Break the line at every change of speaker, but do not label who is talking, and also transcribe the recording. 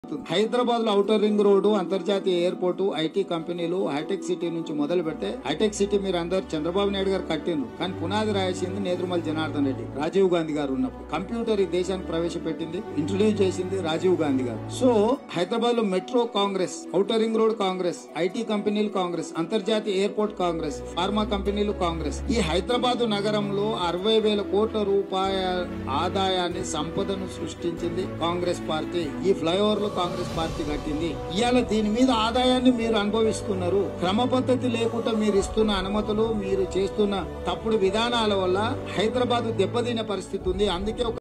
హైదరాబాద్ లో outer ring road అంతర్జాతీయ airport IT companies hitech city నుంచి మొదలు పెడితే హైటెక్ సిటీ మీరు అందరు చంద్రబాబు నాయుడు గారు కట్టిండ్రు కానీ పునాది రాయాల్సింది నేదురుమల్ జనార్దన్ రెడ్డి రాజీవ్ గాంధీ గారు ఉన్నప్పుడు కంప్యూటర్ ఈ దేశానికి ప్రవేశపెట్టింది ఇంట్రొడ్యూస్ చేసింది రాజీవ్ గాంధీ గారు సో హైదరాబాద్ లో metro Congress outer ring road Congress IT companies Congress అంతర్జాతీయ ఎయిర్పోర్ట్ కాంగ్రెస్ ఫార్మా కంపెనీలు కాంగ్రెస్ ఈ హైదరాబాద్ నగరంలో అరవై వేల కోట్ల రూపాయ ఆదాయాన్ని సంపదను సృష్టించింది కాంగ్రెస్ పార్టీ ఈ ఫ్లైఓవర్ లో కాంగ్రెస్ పార్టీ కట్టింది ఇవాళ దీని మీద ఆదాయాన్ని మీరు అనుభవిస్తున్నారు క్రమ పద్ధతి లేకుండా మీరు ఇస్తున్న అనుమతులు మీరు చేస్తున్న తప్పుడు విధానాల వల్ల హైదరాబాద్ దెబ్బతినే పరిస్థితి ఉంది అందుకే ఒక